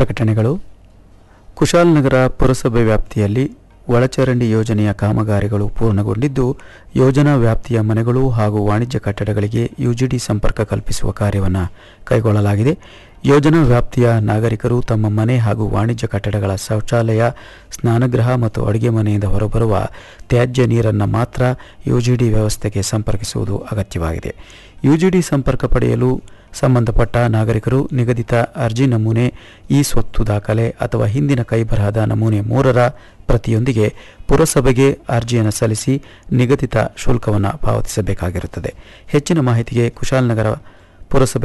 ಪ್ರಕಟಣೆಗಳು ಕುಶಾಲನಗರ ಪುರಸಭೆ ವ್ಯಾಪ್ತಿಯಲ್ಲಿ ಒಳಚರಂಡಿ ಯೋಜನೆಯ ಕಾಮಗಾರಿಗಳು ಪೂರ್ಣಗೊಂಡಿದ್ದು ಯೋಜನಾ ವ್ಯಾಪ್ತಿಯ ಮನೆಗಳು ಹಾಗೂ ವಾಣಿಜ್ಯ ಕಟ್ಟಡಗಳಿಗೆ ಯುಜಿಡಿ ಸಂಪರ್ಕ ಕಲ್ಪಿಸುವ ಕಾರ್ಯವನ್ನು ಕೈಗೊಳ್ಳಲಾಗಿದೆ ಯೋಜನಾ ವ್ಯಾಪ್ತಿಯ ನಾಗರಿಕರು ತಮ್ಮ ಮನೆ ಹಾಗೂ ವಾಣಿಜ್ಯ ಕಟ್ಟಡಗಳ ಶೌಚಾಲಯ ಸ್ನಾನಗೃಹ ಮತ್ತು ಅಡುಗೆ ಮನೆಯಿಂದ ಹೊರಬರುವ ತ್ಯಾಜ್ಯ ನೀರನ್ನು ಮಾತ್ರ ಯುಜಿಡಿ ವ್ಯವಸ್ಥೆಗೆ ಸಂಪರ್ಕಿಸುವುದು ಅಗತ್ಯವಾಗಿದೆ ಯುಜಿಡಿ ಸಂಪರ್ಕ ಪಡೆಯಲು ಸಂಬಂಧಪಟ್ಟ ನಾಗರಿಕರು ನಿಗದಿತ ಅರ್ಜಿ ನಮೂನೆ ಈ ಸ್ವತ್ತು ದಾಖಲೆ ಅಥವಾ ಹಿಂದಿನ ಕೈಬರಹದ ನಮೂನೆ ಮೂರರ ಪ್ರತಿಯೊಂದಿಗೆ ಪುರಸಭೆಗೆ ಅರ್ಜಿಯನ್ನು ಸಲ್ಲಿಸಿ ನಿಗದಿತ ಶುಲ್ಕವನ್ನು ಪಾವತಿಸಬೇಕಾಗಿರುತ್ತದೆ ಹೆಚ್ಚಿನ ಮಾಹಿತಿಗೆ ಕುಶಾಲನಗರ ಪುರಸಭೆ